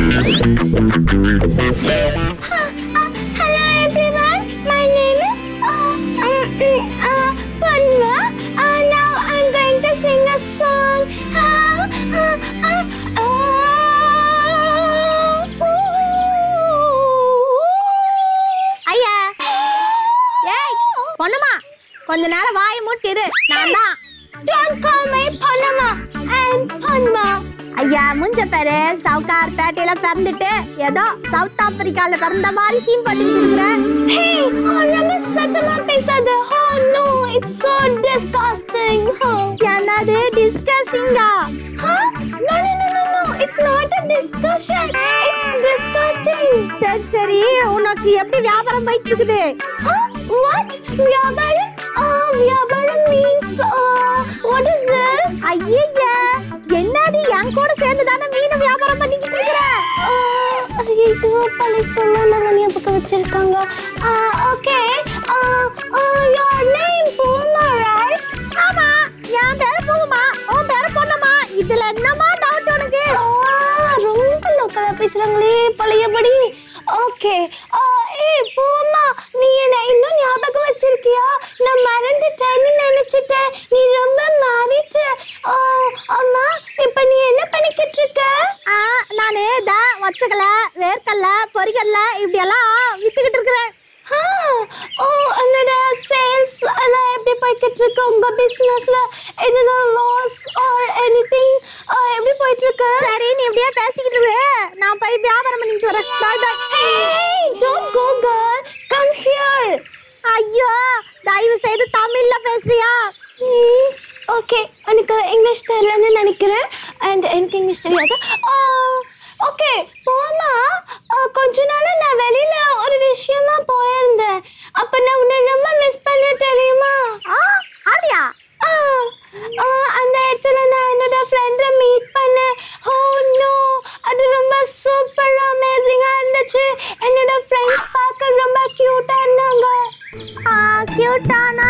Hello everyone, my name is uh, um, mm, uh, Panma. Uh, now I'm going to sing a song. Uh, uh, uh, ஐயா ஏய் பொண்ணுமா கொஞ்ச நேரம் வாயை மூட்டிரு நான் தான் Don't call me Panama and Panma. ஐயா முஞ்ச பேரு சவுகார் பேட்டையில பிறந்துட்டு ஏதோ சவுத் ஆப்பிரிக்கால பிறந்த மாதிரி சீன் பண்ணிட்டு இருக்கிற Hey, oh, ரொம்ப சத்தமா பேசாத. Oh no, it's so disgusting. Oh. என்னது டிஸ்கஸிங்கா Huh? No, no, no, no, no. It's not a discussion. It's disgusting. சரி சரி உனக்கு எப்படி வியாபாரம் போயிட்டு இருக்குது Huh? What? வியாபாரம்? Uh, வியாபாரம் means, uh, what is this? ஐயய்ய என்னது என் கூட சேர்ந்து தானே மீன் வியாபாரம் பண்ணிக்கிட்டு இருக்கிற Uh, இது பழசெல்லாம் நம்ம ஞாபகம் வச்சிருக்காங்க. Uh, okay. Uh, uh, your name Puma, right? ஆமா என் பேரு பூமா உன் பேரு பொண்ணுமா இதுல என்னமா டவுட் உனக்கு Ah, ரொம்ப லோக்கலா பேசுறாங்களே பழையபடி ஓகே ஏய் பூமா நீ என்ன இன்னும் ஞாபகம் வச்சிருக்கியா நான் மறந்துட்டேன்னு நினைச்சிட்டேன் நீ ரொம்ப மாறிட்ட ஆ, அம்மா இப்ப நீ என்ன பண்ணிக்கிட்டு இருக்க ஆ, நானு த வச்சக்கல வேர்க்கல்ல பொரிக்கல்ல இப்படி எல்லாம் வித்துக்கிட்டு இருக்கிறேன் ஆ, ஓ என்னோட சேல்ஸ் எல்லாம் எப்படி போய்கிட்டு இருக்கு உங்க பிசினஸ்ல எதுனா லாஸ் ஆர் எனிதிங் எப்படி போயிட்டு இருக்கு சரி நீ இப்படியே பேசிக்கிட்டு இரு நான் போய் வியாபாரம் பண்ணிட்டு வரேன் பாய் பாய் Hey, don't go girl come here ஐயோ தயவு செய்து தமிழ்ல பேசுறியா ஓகே எனக்கு இங்கிலீஷ் தெரியலன்னு நினைக்கிறேன் அண்ட் எனக்கு இங்கிலீஷ் தெரியாது ஓகே போமா கொஞ்ச நாள் நான் வெளியில ஒரு விஷயமா போயிருந்தேன் அப்ப நான் உன்னை ரொம்ப மிஸ் பண்ண தெரியுமா ஆ அப்படியா ஆ, ஆ, அந்த இடத்துல நான் என்னோட ஃப்ரெண்டை மீட் பண்ணேன் ஓ நோ அது ரொம்ப சூப்பர் அமேசிங்காக இருந்துச்சு என்னோட ஃப்ரெண்ட்ஸ் பார்க்க ரொம்ப க்யூட்டாக இருந்தாங்க ஆ கியூட்டானா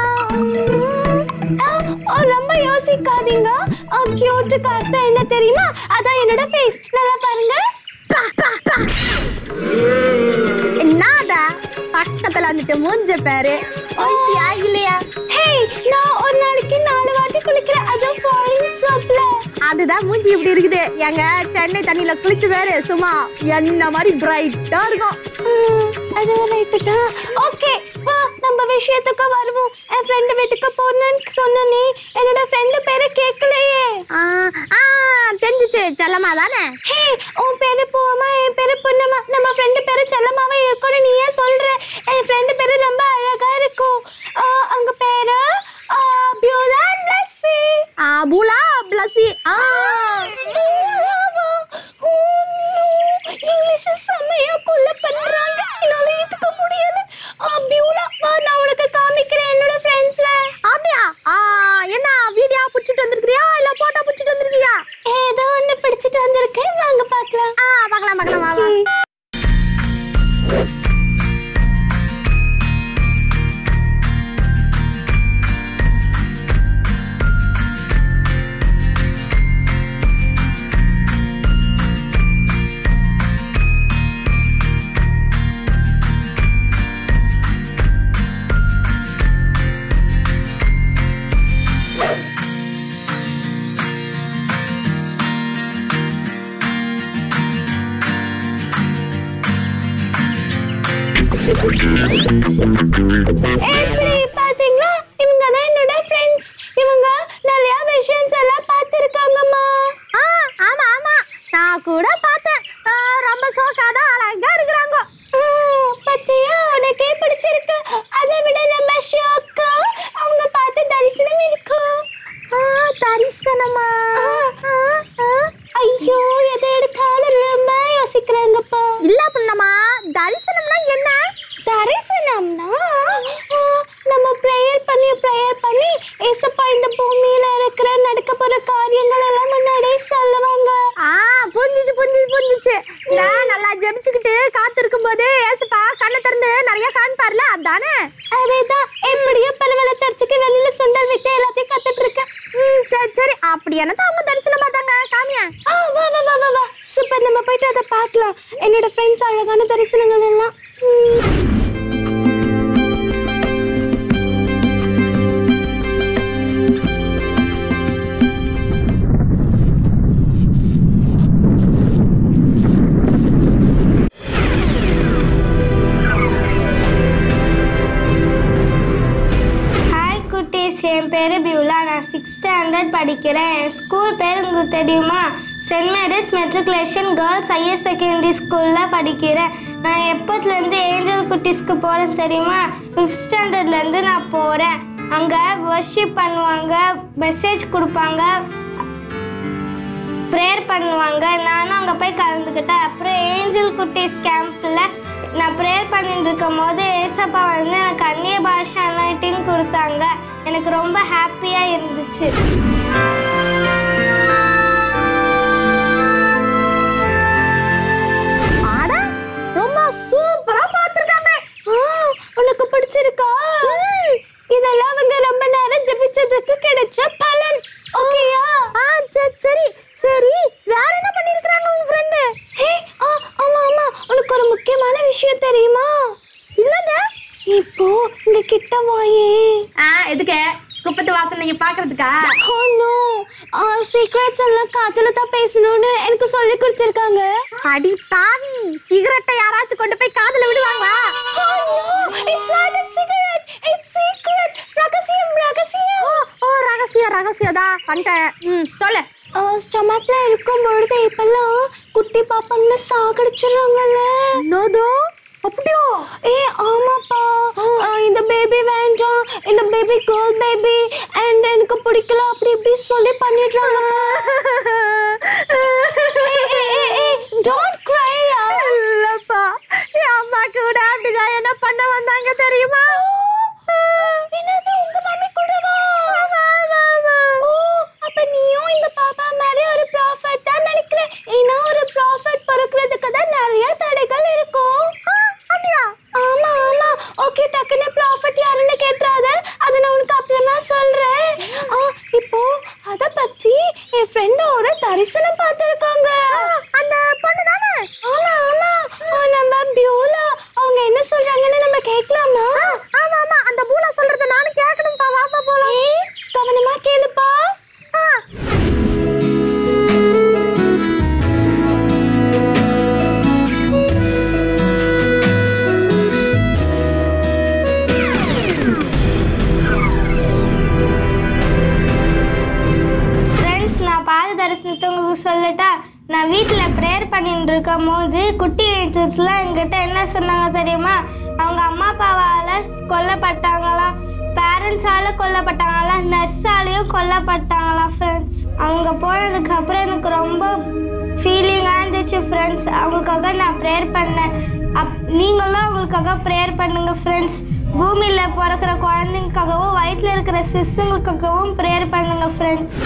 ஆ, ஓ, ரொம்ப யோசிக்காதீங்க கியூட்டுக்கு அர்த்தம் என்ன தெரியுமா அதான் என்னோட ஃபேஸ் நல்லா பாருங்க என்னத பக்கத்துல வந்துட்டு மூஞ்ச பேரு ஓகேயா இல்லையா ஹே நான் ஒரு நாளைக்கு நாலு வாட்டி குளிக்கிறேன் அதுவும் ஃபாரின் சோப்ல அதுதான் மூஞ்சி இப்படி இருக்குது எங்க சென்னை தண்ணியில குளிச்சு வேறு சும்மா என்ன மாதிரி பிரைட்டா இருக்கும் அதுவும் ரைட்டு தான் ஓகே வா நம்ம விஷயத்துக்கு வருவோம் என் ஃப்ரெண்டு வீட்டுக்கு போனேன்னு சொன்னனே என்னோட ஃப்ரெண்டு பேரை கேட்கலையே ஆ, ஆ, தெரிஞ்சுச்சு செல்லம்மா தானே ஹே உன் பேரு பூமா என் பேரு பொன்னம்மா நம்ம ஃப்ரெண்டு பேரு செல்லம்மாவே இருக்கும்னு நீ ஏன் சொல்ற என் ஃப்ரெண்டு பேரு ரொம்ப அழகா இருக்கும் ஆ, அவங்க பேரு ஆ, பியூலா லஸ்ஸி ஆ, பூலா பிளஸி ஆ இங்கிலீஷ் செம்மையா கொல்ல பண்றாங்க என்னால ஏத்துக்க முடியல ஆ, பியூலா வா நான் உனக்கு காமிக்கிறேன் என்னோட ஃப்ரெண்ட்ஸ்ல அப்படியா ஆ, என்ன வீடியோ புடிச்சிட்டு வந்திருக்கிறியா இல்ல போட்டோ புடிச்சிட்டு வந்திருக்கியா ஏதோ ஒண்ணு பிடிச்சிட்டு வந்திருக்கேன் வாங்க பார்க்கலாம் ஆ பார்க்கலாம் பார்க்கலாம் வா, வா எப்படி பாத்தீங்களா இவங்க தான் என்னோட ஃப்ரெண்ட்ஸ் இவங்க நிறைய விஷயம்ஸ் எல்லாம் பார்த்துருக்காங்கம்மா ஆ ஆமா ஆமா நான் கூட பார்த்தேன் ஆ, ரொம்ப சோக்காதான் அழகா இருக்கிறாங்க பத்தியா உனக்கே பிடிச்சிருக்கு அதை விட ரொம்ப ஷோக்கு அவங்க பார்த்து தரிசனம் இருக்கும் ஆ, தரிசனமா ஆ, ஆ. ஐயோ எதை எடுத்தாலும் ரொம்ப யோசிக்கிறாங்கப்பா இல்ல புண்ணம்மா தரிசனம்னா என்ன தரிசனம்னா ஆ, நம்ம ப்ரேயர் பண்ணி ப்ரேயர் பண்ணி ஏசப்பா இந்த பூமியில இருக்கிற நடக்க போற காரியங்கள் எல்லாம் முன்னாடியே சொல்லுவாங்க ஆ புரிஞ்சிச்சு புரிஞ்சிச்சு புரிஞ்சிச்சு நான் நல்லா ஜெபிச்சுக்கிட்டு காத்திருக்கும் போது ஏசப்பா கண்ணை திறந்து நிறைய காமிப்பார்ல அதானே அதேதான் எப்படியோ பரவாயில்ல சர்ச்சுக்கு வெளியில சுண்டல் வித்து எல்லாத்தையும் கத்துட்டு இருக்கேன் ம் சரி சரி அப்படி என்னதான் அவங்க தரிசனம் பார்த்தாங்க காமியா ஆ வா வா வா வா வா சூப்பர் நம்ம போயிட்டு அதை பார்க்கலாம் என்னோட ஃப்ரெண்ட்ஸ் அழகான தரிசனங்கள் எல்லாம் ம். ஹாய் குட்டீஸ் என் பேர் பியூலா நான் சிக்ஸ்த் ஸ்டாண்டர்ட் படிக்கிறேன் என் ஸ்கூல் பேர் உங்களுக்கு தெரியுமா Saint Mary's matriculation girls higher secondary ஸ்கூலில் படிக்கிறேன் நான் எப்போத்துலேருந்து ஏஞ்சல் குட்டீஸ்க்கு போகிறேன் தெரியுமா ஃபிஃப்த் ஸ்டாண்டர்ட்லேருந்து நான் போகிறேன் அங்கே வர்ஷிப் பண்ணுவாங்க மெசேஜ் கொடுப்பாங்க ப்ரேயர் பண்ணுவாங்க நானும் அங்கே போய் கலந்துக்கிட்டேன் அப்புறம் ஏஞ்சல் குட்டீஸ் கேம்பில் நான் ப்ரேயர் பண்ணிட்டு இருக்கும் போது ஏசப்பா வந்து எனக்கு அந்நிய பாஷை அனாயிட்டிங் கொடுத்தாங்க எனக்கு ரொம்ப ஹாப்பியாக இருந்துச்சு ஆட ரொம்ப சூப்பரா பார்த்திருக்காங்க உனக்கு பிடிச்சிருக்கா இதெல்லாம் வந்து ரொம்ப நேரம் ஜெபிச்சதுக்கு கிடைச்ச பலன் ஓகேயா ஆ சரி சரி சரி வேற என்ன பண்ணிருக்காங்க உங்க ஃப்ரெண்டு ஹே ஆ ஆமா ஆமா உனக்கு ஒரு முக்கியமான விஷயம் தெரியுமா இல்லங்க இப்போ இந்த கிட்ட வாயே ஆ எதுக்கு குப்பத்து வாசல் நீங்க பாக்குறதுக்கா ஓ நோ சீக்ரெட்ஸ் எல்லாம் காத்துல தான் பேசணும்னு எனக்கு சொல்லி கொடுத்துருக்காங்க அடி பாவி சிகரெட்டை யாராச்சும் கொண்டு போய் காதுல விடுவாங்களா Oh no, it's not a cigarette. It's secret. ரகசியம் ரகசியம். ஓ ரகசியம் ரகசியதா வந்துட்டேன் ம் சொல்லு ஸ்டொமக்ல இருக்கும் பொழுது இப்பெல்லாம் குட்டி பாப்பாங்களை சாகடிச்சிடுறாங்கல்ல என்னதோ அப்படியோ ஏ ஆமாப்பா ஆ, இந்த பேபி வேண்டாம் இந்த பேபி கேர்ள் பேபி அண்ட் எனக்கு பிடிக்கல அப்படி இப்படி சொல்லி பண்ணிடுறாங்க டோன்ட் க்ரை இல்லப்பா என் அம்மா கூட அப்படிதான் என்ன பண்ண வந்தாங்க தெரியுமா என்னது உங்க மம்மி கூடவா ஓ அப்ப நீயும் இந்த பாப்பா மாதிரி ஒரு ப்ராஃபட் தான் நினைக்கிறேன் ஏன்னா ஒரு ப்ராஃபட் பிறக்கிறதுக்கு தான் நிறைய தடைகள் இருக்கும் அப்படியா ஆமா ஆமா ஓகே டக்குன்னு ப்ராஃபட் யாருன்னு கேட்டுறாத அதை நான் உனக்கு அப்புறமா சொல்றேன் ஆ, இப்போ அத பத்தி என் ஃப்ரெண்ட் ஒரு தரிசனம் பார்த்திருக்காங்க அந்த பொண்ணு தானே ஆமா ஆமா ஆ, நம்ம பியூலா அவங்க என்ன சொல்றாங்கன்னு நம்ம கேட்கலாமா ஆமா ஆமா அந்த பூலா சொல்றத நானும் கேட்கணும்ப்பா வாப்பா போலாம் ஏய், கவனமா கேளுப்பா ஆ. ஃப்ரெண்ட்ஸ் நான் பாத தரிசனத்தை உங்களுக்கு சொல்லட்டா நான் வீட்டில் ப்ரேயர் பண்ணிட்டு இருக்கும் போது குட்டி ஏஞ்சல்ஸ்லாம் என்கிட்ட என்ன சொன்னாங்க தெரியுமா அவங்க அம்மா அப்பாவால் கொல்லப்பட்டாங்களாம் பேரண்ட்ஸால் கொல்லப்பட்டாங்களாம் நர்ஸாலையும் கொல்லப்பட்டாங்களாம் ஃப்ரெண்ட்ஸ் அவங்க போனதுக்கு அப்புறம் எனக்கு ரொம்ப ஃபீலிங்காக இருந்துச்சு ஃப்ரெண்ட்ஸ் அவங்களுக்காக நான் ப்ரேயர் பண்ணேன் அப் நீங்களும் அவங்களுக்காக ப்ரேயர் பண்ணுங்க ஃப்ரெண்ட்ஸ் பூமியில் பிறக்கிற குழந்தைங்களுக்காகவும் வயிற்றில் இருக்கிற சிசுங்களுக்காகவும் ப்ரேயர் பண்ணுங்க ஃப்ரெண்ட்ஸ்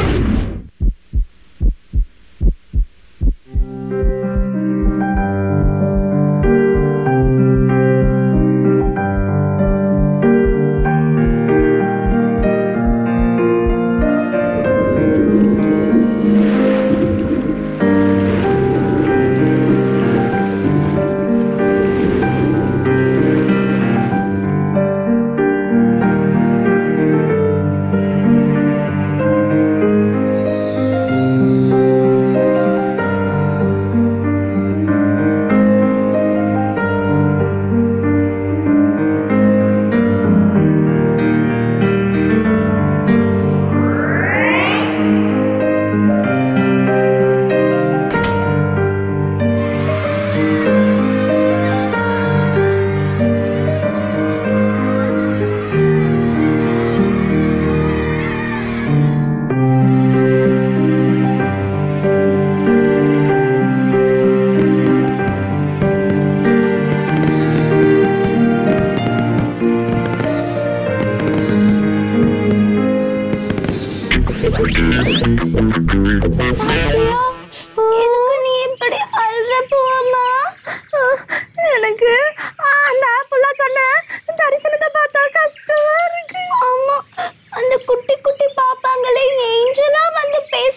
எதுக்கு நீ இப்படி அழுற போமா எனக்கு அந்த புள்ள சொன்ன தரிசனத்தை பார்த்தா கஷ்டமா இருக்கு ஆமா அந்த குட்டி குட்டி பாப்பாங்களே ஏஞ்சலா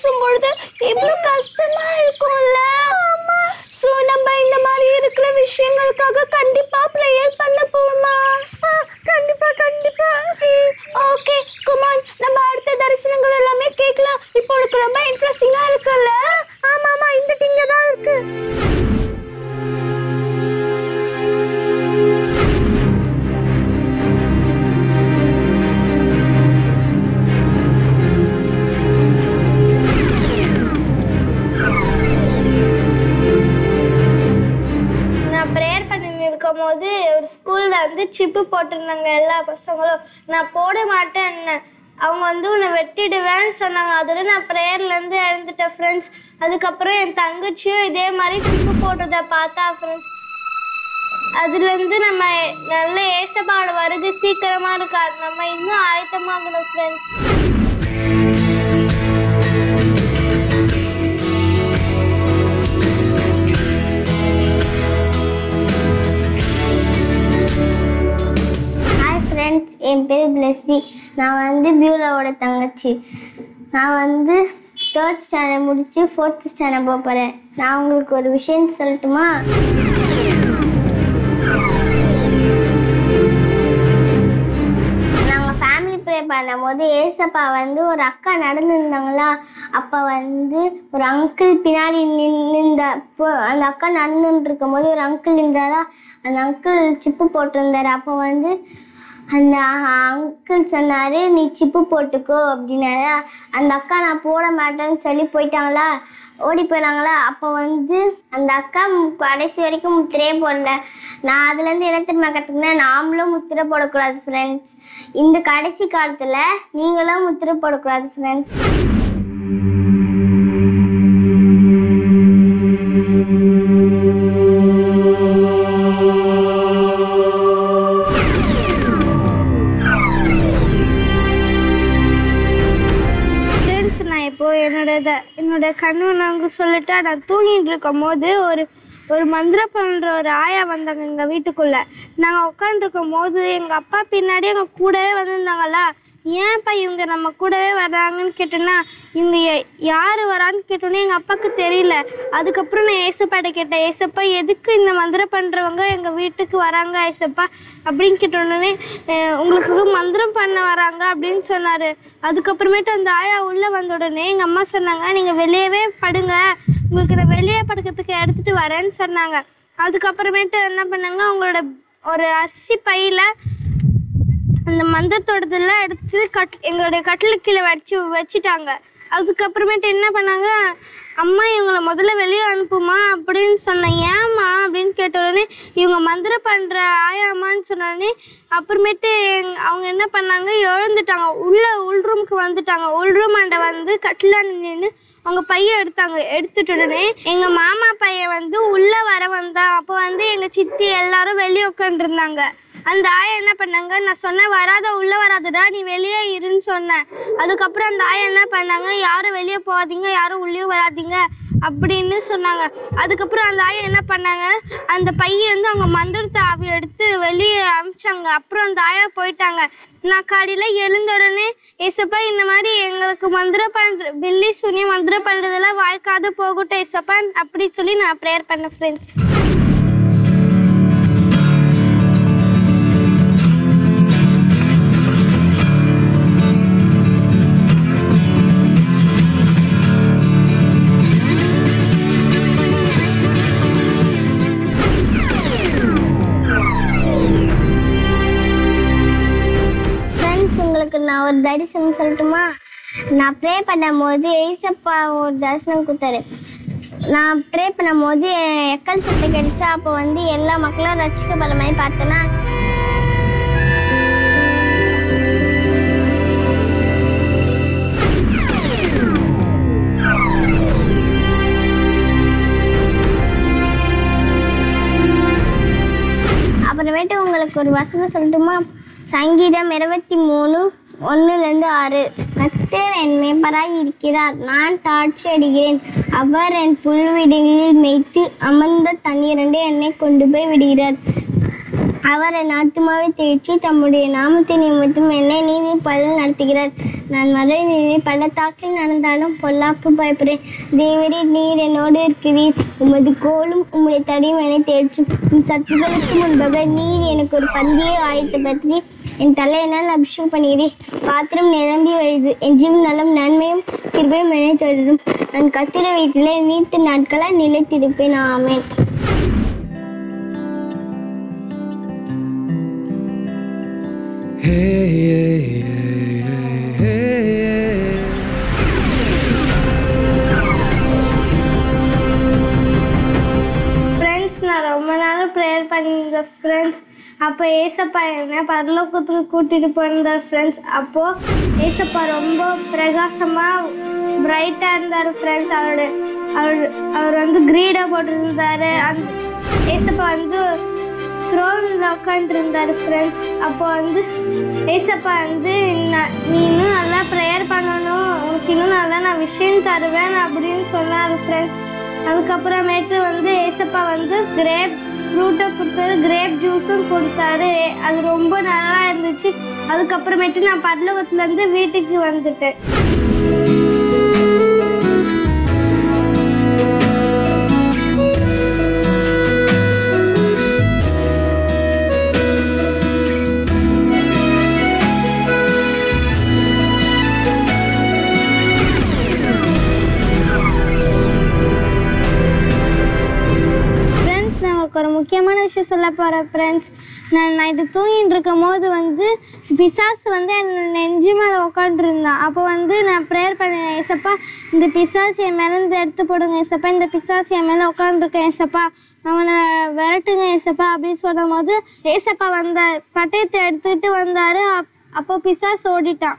பேசும்பொழுது இவ்வளவு கஷ்டமா இருக்கும்ல சோ நம்ம இந்த மாதிரி இருக்கிற விஷயங்களுக்காக கண்டிப்பா ப்ரேயர் பண்ண போமா கண்டிப்பா கண்டிப்பா ஓகே குமான் நம்ம அடுத்த தரிசனங்கள் எல்லாமே கேட்கலாம் இப்போ உனக்கு ரொம்ப இன்ட்ரெஸ்டிங்கா இருக்குல்ல ஆமா ஆமா இந்த டிங்க தான் இருக்கு நான் ப்ரேயர் பண்ணிட்டு இருக்கும் போது ஒரு ஸ்கூல்ல வந்து சிப்பு போட்டிருந்தாங்க எல்லா பசங்களும் நான் போட மாட்டேன்னு அவங்க வந்து உன்னை வெட்டிடுவேன்னு சொன்னாங்க அதோட நான் ப்ரேயர்ல இருந்து எழுந்துட்டேன் ஃப்ரெண்ட்ஸ் அதுக்கப்புறம் என் தங்கச்சியும் இதே மாதிரி சிப்பு போட்டதை பார்த்தா ஃப்ரெண்ட்ஸ் அதுல இருந்து நம்ம நல்ல ஏசப்பாவோட வருகை சீக்கிரமா இருக்கா நம்ம இன்னும் ஆயத்தமாகணும் ஃப்ரெண்ட்ஸ் ஹாய் ஃப்ரெண்ட்ஸ் என் பேர் பிளஸ்ஸி நான் வந்து பியூலாவோட தங்கச்சி நான் வந்து தேர்ட் ஸ்டாண்டர்ட் முடிச்சு ஃபோர்த் ஸ்டாண்டர்ட் போக போகிறேன் நான் உங்களுக்கு ஒரு விஷயம் சொல்லட்டுமா நாங்கள் ஃபேமிலி ப்ரே பண்ணும்போது ஏசப்பா வந்து ஒரு அக்கா நடந்துருந்தாங்களா அப்போ வந்து ஒரு அங்கிள் பின்னாடி நின்று அப்போ அந்த அக்கா நடந்துட்டு இருக்கும்போது ஒரு அங்கிள் இருந்தாரா அந்த அங்கிள் சிப்பு போட்டிருந்தாரு அப்போ வந்து அந்த அங்கிள் சொன்னாரு நீ சிப்பு போட்டுக்கோ அப்படின்னாரா அந்த அக்கா நான் போட மாட்டேன்னு சொல்லி போயிட்டாங்களா ஓடி போயினாங்களா அப்போ வந்து அந்த அக்கா மு- கடைசி வரைக்கும் முத்திரையே போடல நான் அதுலேருந்து என்ன தெரியுமா கற்றுக்கினேன் நாமளும் முத்திரை போடக்கூடாது ஃப்ரெண்ட்ஸ் இந்த கடைசி காலத்தில் நீங்களும் முத்திரை போடக்கூடாது ஃப்ரெண்ட்ஸ் ஃப்ரெண்ட்ஸ் நான் இப்போ என்னோட இத- என்னோட கண்ணு நாங்கள் சொல்லிட்டா நான் தூங்கிட்டு இருக்கும் போது ஒரு ஒரு மந்திரம் பண்ணுற ஒரு ஆயா வந்தாங்க எங்கள் வீட்டுக்குள்ள நாங்கள் உட்காந்துருக்கும் போது எங்கள் அப்பா பின்னாடி எங்கள் கூடவே வந்திருந்தாங்களா ஏன்ப்பா இவங்க நம்ம கூடவே வராங்கன்னு கேட்டேன்னா இவங்க ய- யாரு வரான்னு கேட்டோன்னே எங்கள் அப்பாவுக்கு தெரியல அதுக்கப்புறம் நான் ஏசப்பாட்ட கேட்டேன் ஏசப்பா எதுக்கு இந்த மந்திரம் பண்ணுறவங்க எங்கள் வீட்டுக்கு வராங்க ஏசப்பா அப்படின்னு கேட்டோடனே உங்களுக்கு மந்திரம் பண்ண வராங்க அப்படின்னு சொன்னார் அதுக்கப்புறமேட்டு அந்த ஆயா உள்ளே வந்த உடனே எங்கள் அம்மா சொன்னாங்க நீங்கள் வெளியவே படுங்க உங்களுக்கு நான் வெளியே படுக்கிறதுக்கு எடுத்துட்டு வரேன்னு சொன்னாங்க அதுக்கப்புறமேட்டு என்ன பண்ணாங்க அவங்களோட ஒரு அரிசி பையில அந்த மந்தத்தோடதெல்லாம் எடுத்து கட் எங்களுடைய கட்டிலு கீழே வச்சு வச்சுட்டாங்க அதுக்கப்புறமேட்டு என்ன பண்ணாங்க அம்மா இவங்கள முதல்ல வெளியே அனுப்புமா அப்படின்னு சொன்னேன் ஏம்மா அப்படின்னு கேட்ட உடனே இவங்க மந்திரம் பண்ற ஆயாமான்னு சொன்ன உடனே அப்புறமேட்டு எங்க- அவங்க என்ன பண்ணாங்க எழுந்துட்டாங்க உள்ள உள் ரூமுக்கு வந்துட்டாங்க உள் ரூம் அண்ட வந்து கட்டில நின்று அவங்க பைய எடுத்தாங்க எடுத்துட்ட உடனே எங்க மாமா பையன் வந்து உள்ள வர வந்தான் அப்போ வந்து எங்க சித்தி எல்லாரும் வெளியே உட்காந்துருந்தாங்க அந்த ஆயா என்ன பண்ணாங்க நான் சொன்னேன் வராத உள்ள வராதடா நீ வெளியே இருன்னு சொன்னேன் அதுக்கப்புறம் அந்த ஆயா என்ன பண்ணாங்க யாரும் வெளியே போகாதீங்க யாரும் உள்ளேயும் வராதீங்க அப்படின்னு சொன்னாங்க அதுக்கப்புறம் அந்த ஆயா என்ன பண்ணாங்க அந்த பையன் வந்து அவங்க மந்திரத்தை ஆவி எடுத்து வெளியே அமிச்சாங்க அப்புறம் அந்த ஆயா போயிட்டாங்க நான் காலையில எழுந்த உடனே ஏசப்பா இந்த மாதிரி எங்களுக்கு மந்திரம் பண்ற பில்லி சுனி மந்திரம் பண்றதெல்லாம் வாய்க்காது போகட்டும் ஏசப்பா அப்படி சொல்லி நான் ப்ரேயர் பண்ணேன் ஃப்ரெண்ட்ஸ் ஃப்ரெண்ட்ஸ் உங்களுக்கு நான் ஒரு தரிசனம் சொல்லட்டுமா நான் ப்ரே பண்ணும்போது ஏசப்பா ஒரு தரிசனம் கொடுத்தாரு நான் ப்ரே பண்ணும்போது என் எக்கல் சத்தம் கிடைச்சா அப்போ வந்து எல்லா மக்களும் ரட்சிக்கப்படுற மாதிரி பார்த்தேன்னா அப்புறமேட்டு உங்களுக்கு ஒரு வசனம் சொல்லட்டுமா சங்கீதம் இருபத்தி மூணு ஒன்றுலேருந்து ஆறு கர்த்தர் என் மேய்ப்பராய் இருக்கிறார் நான் தாட்சி அடைகிறேன் அவர் என் புல்வெளிகளில் மேய்த்து அமர்ந்த தண்ணீரண்டே என்னை கொண்டு போய் விடுகிறார் அவர் என் ஆத்துமாவை தேய்ச்சி தம்முடைய நாமத்தை நிமித்தம் என்னை நீதி பல நடத்துகிறார் நான் மறை நீதி பள்ளத்தாக்கில் நடந்தாலும் பொல்லாப்பு பயப்படுறேன் தேவரே நீர் என்னோடு இருக்கிறீர் உமது கோலும் உம்முடைய தடியும் என்னை தேய்ச்சும் உம் சத்துகளுக்கு முன்பாக நீர் எனக்கு ஒரு பந்தியை ஆயத்தப்படுத்தி என் தலையினால் அபிஷேகம் பண்ணுகிறேன் பாத்திரம் நிரம்பி வழிது என் ஜீவன் நலம் நன்மையும் கிருபையும் என்னை தொடரும் நான் கத்திர வீட்டிலே நீட்டு நாட்களாக நிலைத்திருப்பேன் ஆமென் ஃப்ரெண்ட்ஸ் நான் ரொம்ப நேரம் ப்ரேயர் பண்ணியிருந்தேன் ஃப்ரெண்ட்ஸ் அப்போ ஏசப்பா என்ன பரலோகத்துக்கு கூட்டிகிட்டு போயிருந்தார் ஃப்ரெண்ட்ஸ் அப்போது ஏசப்பா ரொம்ப பிரகாசமாக பிரைட்டாக இருந்தார் ஃப்ரெண்ட்ஸ் அவரோட அவர் அவர் வந்து கிரீடை போட்டிருந்தாரு அந்த ஏசப்பா வந்து த்ரோனில் உட்காந்துருந்தார் ஃப்ரெண்ட்ஸ் அப்போ வந்து ஏசப்பா வந்து "ந- நீ இன்னும் நல்லா ப்ரேயர் பண்ணணும் உனக்கு இன்னும் நல்லா நான் விஷயம் தருவேன் அப்படின்னு சொன்னார் ஃப்ரெண்ட்ஸ் அதுக்கப்புறமேட்டு வந்து ஏசப்பா வந்து கிரேப் ஃப்ரூட்டை கொடுத்தாரு கிரேப் ஜூஸும் கொடுத்தாரு அது ரொம்ப நல்லா இருந்துச்சு அதுக்கப்புறமேட்டு நான் பரலோகத்துலேருந்து வீட்டுக்கு வந்துட்டேன் ஃப்ரெண்ட்ஸ் நான் உங்களுக்கு ஒரு முக்கியமான விஷயம் சொல்ல போகிறேன் ஃப்ரெண்ட்ஸ் நான் நைட்டு தூங்கிட்டு இருக்கும் போது வந்து பிசாசு வந்து என் நெஞ்சு மேலே உட்காந்துருந்தான் அப்போ வந்து நான் ப்ரேயர் பண்ணேன் ஏசப்பா இந்த பிசாசு என் மேலே இருந்து எடுத்து போடுங்க ஏசப்பா இந்த பிசாசு என் மேலே உட்காந்துருக்கேன் ஏசப்பா அவனை விரட்டுங்க ஏசப்பா அப்படின்னு சொல்லும் போது ஏசப்பா வந்தார் பட்டயத்தை எடுத்துக்கிட்டு வந்தார் அப்போ பிசாசு ஓடிட்டான்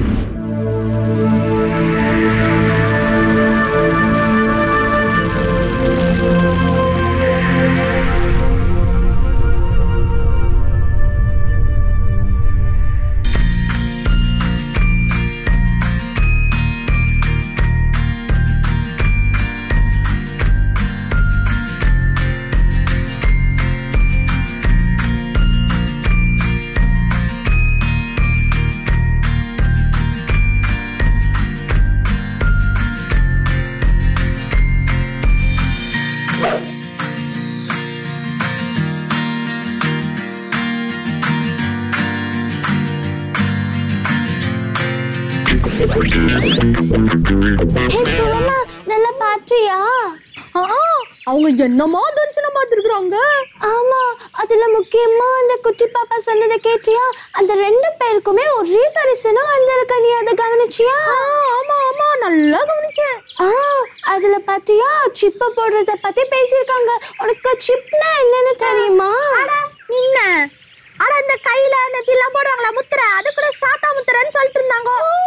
நல்ல பாட்டியா ஆ அவங்க என்னமா தரிசனம் பார்த்துருக்குறாங்க ஆமா அதுல முக்கியமா அந்த குட்டி பாப்பா சொன்னதை கேட்டியா அந்த ரெண்டு பேருக்குமே ஒரே தரிசனம் வந்திருக்க நீ அதை கவனிச்சியா ஆமா ஆமா நல்லா கவனிச்சேன் ஆ அதுல பாத்தியா சிப்ப போடுறத பத்தி பேசியிருக்காங்க உனக்கு சிப்னா என்னன்னு தெரியுமா அட நின்ன அட இந்த கையில நெத்திலாம் போடுவாங்களா முத்திரை அது கூட சாத்தா முத்திரைன்னு சொல்லிட்டு இருந்தாங்க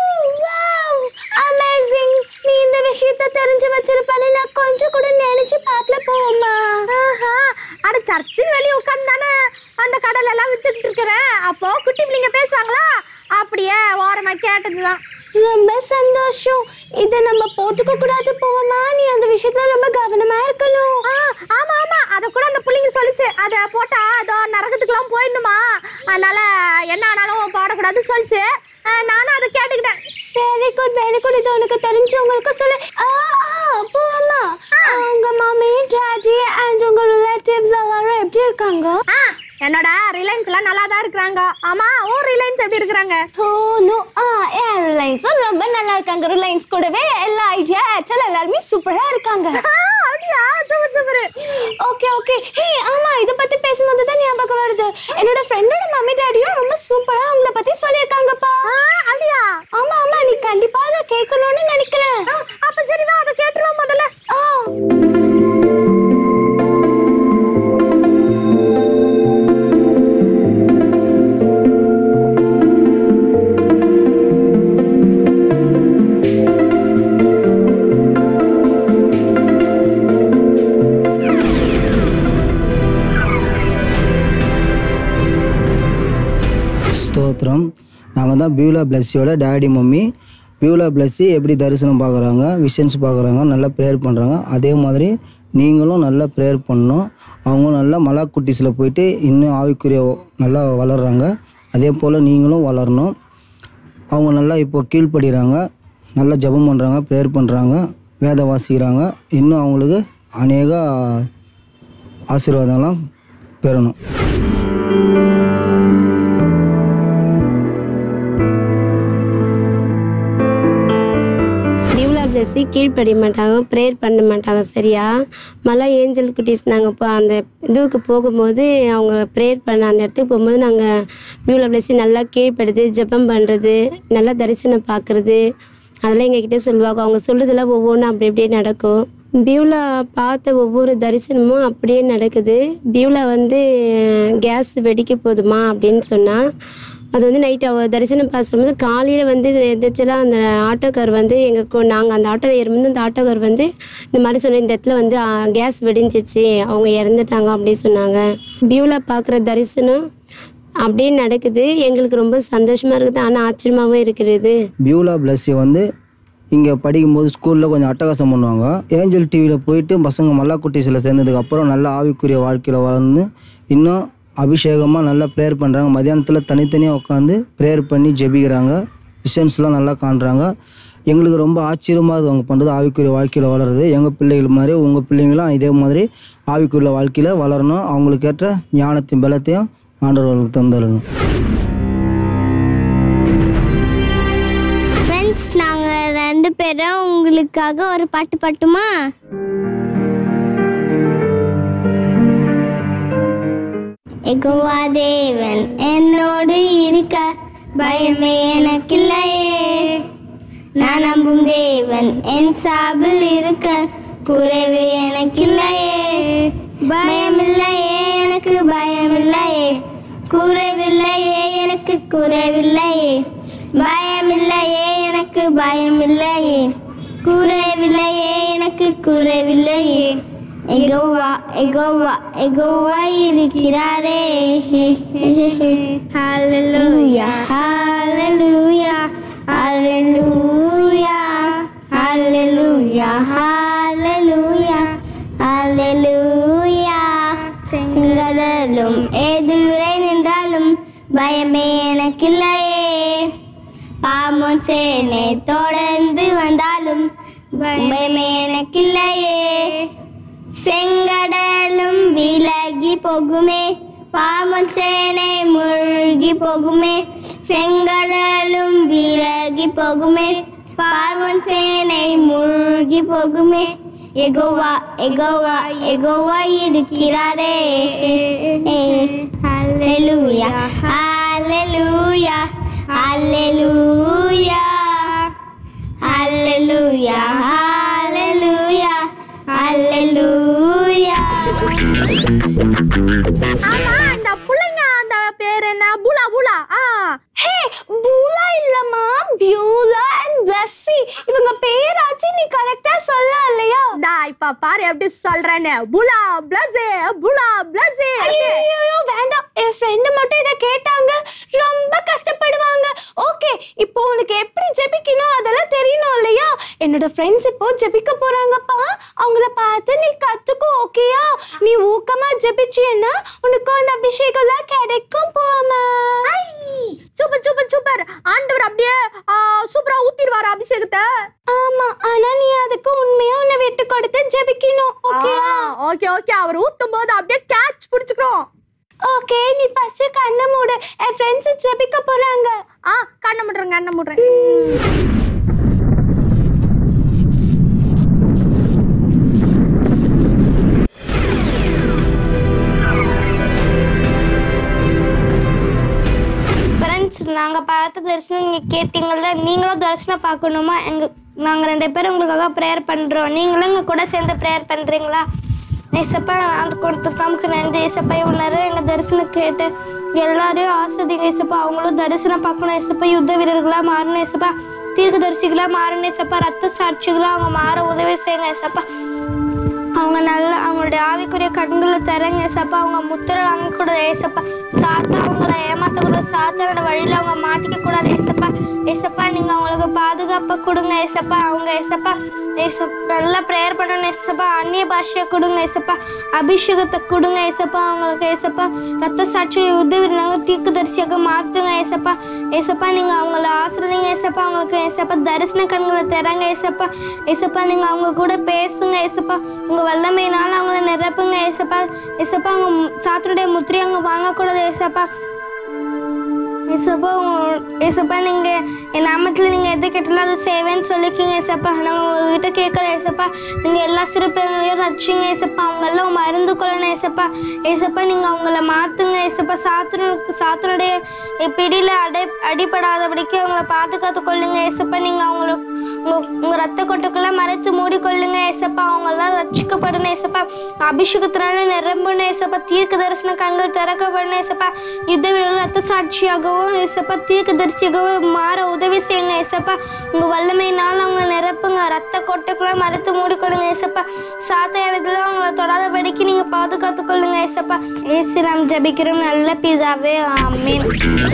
அமேசிங் நீ இந்த விஷயத்த தெரிஞ்சு வச்சிருப்பேன்னு நான் கொஞ்சம் கூட நினைச்சு பார்க்கல போவோமா ஆஹா, அட சர்ச்சு வெளியே உட்காந்து தானே அந்த கடலை எல்லாம் வித்துக்கிட்டு இருக்கிறேன் அப்போ குட்டி பிள்ளைங்க பேசுவாங்களா அப்படியே ஓரமா கேட்டதுதான் ரொம்ப சந்தோஷம் இதை நம்ம போட்டுக்க கூடாது போவோமா நீ அந்த விஷயத்துல ரொம்ப கவனமா இருக்கணும் ஆ, ஆமா ஆமா அத கூட அந்த பிள்ளைங்க சொல்லிச்சு அத போட்டா அதோ நரகத்துக்குலாம் போயிடணுமா அதனால என்ன ஆனாலும் போடக்கூடாதுன்னு சொல்லிச்சு ஆ, நானும் அதை கேட்டுக்கிட்டேன் வெரி குட் வெரி குட் இது உனக்கு தெரிஞ்சவங்களுக்கு சொல்லு ஆ ஆ போவோமா உங்க மம்மி டாடி அண்ட் உங்க ரிலேட்டிவ்ஸ் எல்லாரும் எப்படி இருக்காங்க ஆ என்னோட ரிலையன்ஸ் எல்லாம் நல்லா தான் இருக்கிறாங்க ஆமா ஓ ரிலையன்ஸ் எப்படி இருக்கிறாங்க ஓ நோ ஆ ஏர்லைன்ஸும் ரொம்ப நல்லா இருக்காங்க ரிலையன்ஸ் கூடவே எல்லா ஐடியா ஏர்டெல் எல்லாருமே சூப்பரா இருக்காங்க ஆ, அப்படியா super super okay okay hey ஆமா இத பத்தி பேசும்போது தான் ஞாபகம் வருது என்னோட ஃப்ரெண்டோட மம்மி டாடியும் ரொம்ப சூப்பரா அவங்கள பத்தி சொல்லியிருக்காங்கப்பா ஆ, அப்படியா ஆமா ஆமா நீ கண்டிப்பா அதை கேட்கணும்னு நினைக்கிறேன் ஆ, அப்ப சரி வா அதை கேட்டுருவோம் முதல்ல ஆ ஸ்தோத்திரம் நாம தான் பியூலா பிளஸ்ஸியோட டேடி மம்மி பியூலா பிளஸ்ஸி எப்படி தரிசனம் பார்க்குறாங்க விஷன்ஸ் பார்க்குறாங்க நல்லா ப்ரேயர் பண்ணுறாங்க அதே மாதிரி நீங்களும் நல்லா ப்ரேயர் பண்ணணும் அவங்க நல்லா மலா குட்டிஸில் போயிட்டு இன்னும் ஆவிக்குரிய நல்லா வளர்கிறாங்க அதே போல் நீங்களும் வளரணும் அவங்க நல்லா இப்போ கீழ்ப்படுகிறாங்க நல்லா ஜெபம் பண்ணுறாங்க ப்ரேயர் பண்ணுறாங்க வேத வாசிக்கிறாங்க இன்னும் அவங்களுக்கு அநேக ஆசீர்வாதம்லாம் பெறணும் டிவ்லா பிளஸி கீழ்ப்படிய மாட்டாங்க ப்ரேயர் பண்ண மாட்டாங்க சரியா மலா ஏஞ்சல் குட்டீஸ் நாங்கள் இப்போ அந்த இதுவுக்கு போகும்போது அவங்க ப்ரேயர் பண்ண அந்த இடத்துக்கு போகும்போது நாங்கள் பியூலா பிளஸி நல்லா கீழ்ப்படுது ஜெபம் பண்ணுறது நல்லா தரிசனம் பார்க்குறது அதெல்லாம் எங்ககிட்ட சொல்லுவாங்க அவங்க சொல்கிறதெல்லாம் ஒவ்வொன்றும் அப்படி அப்படியே நடக்கும் பியூலா பார்த்த ஒவ்வொரு தரிசனமும் அப்படியே நடக்குது பியூலா வந்து கேஸ் வெடிக்க போதுமா அப்படின்னு சொன்னால் அது வந்து நைட் அவ தரிசனம் பார்க்கும்போது காலையில் வந்து எதாச்சலாம் அந்த ஆட்டோக்கார் வந்து எங்கள் நாங்கள் அந்த ஆட்டோவில் ஏறும்போது அந்த ஆட்டோக்கார் வந்து இந்த மாதிரி சொன்ன இந்த இடத்துல வந்து கேஸ் வெடிஞ்சிச்சு அவங்க இறந்துட்டாங்க அப்படின்னு சொன்னாங்க பியூலா பார்க்குற தரிசனம் அப்படியே நடக்குது எங்களுக்கு ரொம்ப சந்தோஷமாக இருக்குது ஆனால் ஆச்சரியமாகவும் இருக்கிறது பியூலா பிளஸ்ஸி வந்து இங்கே படிக்கும்போது ஸ்கூலில் கொஞ்சம் அட்டகாசம் பண்ணுவாங்க ஏஞ்சல் டிவியில் போயிட்டு பசங்க மல்லா குட்டீஸில் சேர்ந்ததுக்கு அப்புறம் நல்லா ஆவிக்குரிய வாழ்க்கையில் வளர்ந்து இன்னும் அபிஷேகமாக நல்லா ப்ரேயர் பண்ணுறாங்க மதியானத்தில் தனித்தனியாக உட்காந்து ப்ரேயர் பண்ணி ஜெபிக்கிறாங்க விஷன்ஸ்லாம் நல்லா காண்றாங்க எங்களுக்கு ரொம்ப ஆச்சரியமாக அது அவங்க பண்ணுறது ஆவிக்குரிய வாழ்க்கையில் வளருது எங்கள் பிள்ளைகள் மாதிரி உங்கள் பிள்ளைங்களும் இதே மாதிரி ஆவிக்குரிய வாழ்க்கையில் வளரணும் அவங்களுக்கு ஏற்ற ஞானத்தையும் பலத்தையும் ஆண்டவர்களுக்கு தந்துடணும் ஃப்ரெண்ட்ஸ் நாங்கள் ரெண்டு பேரும் உங்களுக்காக ஒரு பாட்டு பாட்டுமா எகோவா தேவன் என்னோடு இருக்க பயமே எனக்கில்லையே நான் நம்பும் தேவன் என் சார்பில் இருக்க குறைவு எனக்கில்லையே பயமில்லையே எனக்கு பயமில்லையே குறைவில்லையே எனக்கு குறைவில்லையே பயமில்லையே எனக்கு பயமில்லையே குறைவில்லையே எனக்கு குறைவில்லையே எகோவா எகோவா எகோவா இருக்கிறாரே ஹalleluya ஹalleluya ஹalleluya ஹalleluya ஹalleluya ஹalleluya செங்கடலும் எதிரே நின்றாலும் பயமே எனக்கில்லையே பாம்பும் சேனை தொடர்ந்து வந்தாலும் பயமே எனக்கில்லையே செங்கடலும் விலகி போகுமே பாம்பும் சேனை மூழ்கி போகுமே செங்கடலும் விலகி போகுமே பாம்பும் சேனை மூழ்கி போகுமே எகோவா எகோவா எகோவா இருக்கிறாரே ஹalleluya ஹalleluya ஹalleluya ஹalleluya ஹalleluya ஹalleluya ஆமா இந்த புள்ளைங்க அந்த பேர் என்ன புலா புலா ஆ ஹே பூலா இல்லம்மா பியூலா அண்ட் பிளஸ்ஸி இவங்க பேராச்சு நீ கரெக்டா சொல்ல இல்லையா டா இப்ப பாரு எப்படி சொல்றேன்னு புலா பிளஸே புலா பிளஸே ஐயோ வேண்டாம் என் ஃப்ரெண்டு மட்டும் இதை கேட்டாங்க ரொம்ப கஷ்டப்படுவாங்க ஓகே இப்போ உனக்கு எப்படி ஜெபிக்கணும் அதெல்லாம் தெரியணும் இல்லையா என்னோட ஃப்ரெண்ட்ஸ் இப்போ ஜெபிக்க போறாங்கப்பா அவங்கள பார்த்து நீ கத்துக்கோ ஓகேயா நீ ஊக்கமா ஜெபிச்சியன்னா உனக்கு அந்த அபிஷேகம்லாம் கிடைக்கும் போமா சூப்பர் சூப்பர் சூப்பர் ஆண்டவர் அப்படியே ஆ, சூப்பரா ஊத்திடுவாரு அபிஷேகத்தை ஆமா ஆனா நீ அதுக்கு உண்மையா உன்னை விட்டு கொடுத்து ஜெபிக்கணும் ஓகேயா ஓகே ஓகே அவர் ஊத்தும் போது அப்படியே கேட்ச் பிடிச்சுக்கிறோம் ஓகே நீ ஃபர்ஸ்ட் கண்ணை மூடு என் ஃப்ரெண்ட்ஸ் ஜெபிக்க போறாங்க ஆ கண்ணை முடுறேன் கண்ணை முடுறேன் ஃப்ரெண்ட்ஸ் நாங்கள் பார்த்த தரிசனம் நீங்கள் கேட்டீங்கல்ல நீங்களும் தரிசனம் பார்க்கணுமா எங்கள் நாங்கள் ரெண்டு பேரும் உங்களுக்காக ப்ரேயர் பண்ணுறோம் நீங்களும் எங்கள் கூட சேர்ந்து ப்ரேயர் பண்ணுறீங்களா ஏசப்பா அந்த கொடுத்துக்காமக்கு நன்றி ஏசப்பா இவ்வளோ நேரம் எங்கள் தரிசனம் கேட்டு எல்லாரையும் ஆஸ்வதிங்க ஏசப்பா அவங்களும் தரிசனம் பார்க்கணும் ஏசப்பா யுத்த வீரர்களாக மாறணும் ஏசப்பா தீர்க்க தரிசிகளாக மாறணும் ஏசப்பா ரத்த சாட்சிகளாக அவங்க மாற உதவி செய்யுங்க ஏசப்பா அவங்க நல்ல அவங்களுடைய ஆவிக்குரிய கண்களை தரங்க ஏசப்பா அவங்க முத்திரை வாங்கக்கூடாது ஏசப்பா சாத்தா அவங்கள ஏமாற்றக்கூடாது சாத்தாவோட வழியில் அவங்க மாட்டிக்க கூடாது ஏசப்பா ஏசப்பா நீங்க அவங்களுக்கு பாதுகாப்பை கொடுங்க ஏசப்பா அவங்க ஏசப்பா ஏசப் நல்லா ப்ரேயர் பண்ணணும் ஏசப்பா அந்நிய பாஷையை கொடுங்க ஏசப்பா அபிஷேகத்தை கொடுங்க ஏசப்பா அவங்களுக்கு ஏசப்பா ரத்த சாட்சியை உதவி தீர்க்கதரிசியாக மாத்துங்க ஏசப்பா ஏசப்பா நீங்க அவங்கள ஆசிரியங்க ஏசப்பா அவங்களுக்கு ஏசப்பா தரிசன கண்களை தராங்க ஏசப்பா ஏசப்பா நீங்க அவங்க கூட பேசுங்க ஏசப்பா உங்க வல்லமையினால அவங்கள நிரப்புங்க ஏசப்பா ஏசப்பா அவங்க மு- சாத்தனுடைய முத்திரை அவங்க வாங்கக்கூடாது ஏசப்பா ஏசப்பா உங்க- ஏசப்பா நீங்க என் நாமத்துல நீங்க எது கேட்டாலும் அதை செய்வேன்னு சொல்லிக்கிங்க ஏசப்பா நாங்க உங்ககிட்ட கேட்குறோம் ஏசப்பா நீங்க எல்லா சிறுப்பிள்ளைங்களையும் ரட்சிங்க ஏசப்பா அவங்க எல்லாம் மருந்து கொள்ளணும் ஏசப்பா ஏசப்பா நீங்க அவங்கள மாத்துங்க ஏசப்பா சாத்தனுக்கு சாத்தனுடைய பிடியில அடை அடிபடாதபடிக்கு அவங்கள பாதுகாத்து கொள்ளுங்க ஏசப்பா நீங்க அவங்கள உங்க உங்க ரத்த கொட்டுக்குள்ள மறைத்து மூடிக்கொள்ளுங்க ஏசப்பா அவங்க எல்லாம் ரட்சிக்கப்படணும் ஏசப்பா அபிஷேகத்தினால நிரம்பணும் ஏசப்பா தீர்க்க தரிசன கண்கள் திறக்கப்படணும் ஏசப்பா யுத்த வீரர்கள் ரத்த சாட்சியாகவும் ஏசப்பா தீர்க்க தரிசியாகவும் மாற உதவி செய்யுங்க ஏசப்பா உங்க வல்லமையினால அவங்க நிரப்புங்க ரத்த கொட்டுக்குள்ள மறைத்து மூடிக்கொள்ளுங்க ஏசப்பா சாத்தைய விதில் அவங்கள தொடாதபடிக்கு நீங்க பாதுகாத்து கொள்ளுங்க ஏசப்பா ஏசு நாம் ஜபிக்கிறோம் நல்ல பிதாவே ஆமென்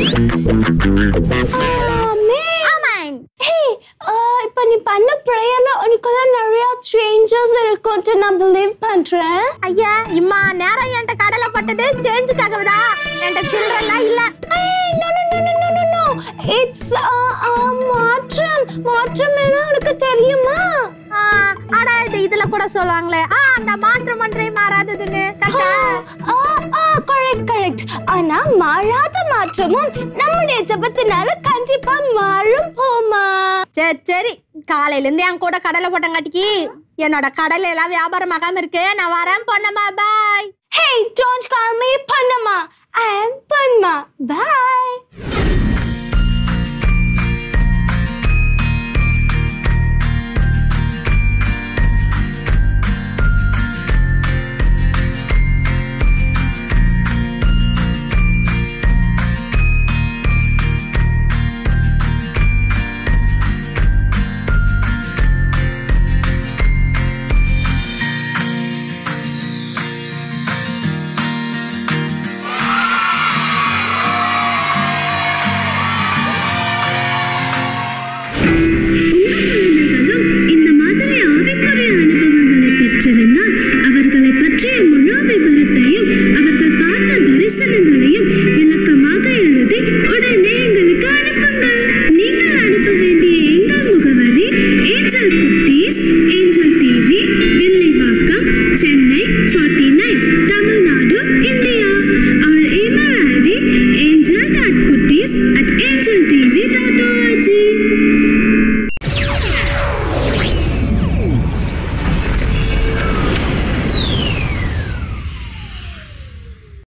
ஆமாம் ஹே இப்போ நீ பண்ண ப்ரேயர்ல உனக்குலாம் நிறைய சேஞ்சஸ் இருக்கும்ட்டு நான் பிலீவ் பண்றேன் ஐயா இம்மா நேரம் என்கிட்ட கடலை பட்டது சேஞ்சுக்காகவதா என்கிட்ட சில்லறெல்லாம் இல்ல no no no no no no it's மாற்றம் மாற்றம் என்ன உனக்கு தெரியுமா ஆ, அட இது இதுல கூட சொல்லுவாங்களே ஆ அந்த மாற்றம் ஒன்றே மாறாததுன்னு கரெக்டா ஆ ஆ கரெக்ட் கரெக்ட் ஆனா மாறாத மாற்றமும் நம்முடைய ஜெபத்தினால கண்டிப்பா மாறும் போமா சரி சரி காலையில இருந்து என் கூட கடலை போட்டங்காட்டிக்கு என்னோட கடலை எல்லாம் வியாபாரம் ஆகாம இருக்கு நான் வரேன் பொண்ணம்மா பாய் Hey, don't call me Panama. I am Panma. Bye. இந்த மாதிரி ஆவிக்குரிய அனுபவங்களை பெற்றிருந்தால் அவர்களை பற்றிய முழு விவரத்தையும் அவர்கள் பார்த்த தரிசனங்களையும் விளக்கமாக எழுதி உடனே எங்களுக்கு அனுப்புங்கள் நீங்கள் அனுப்ப வேண்டிய எங்கள் முகவரி ஏஞ்சல் குட்டீஸ்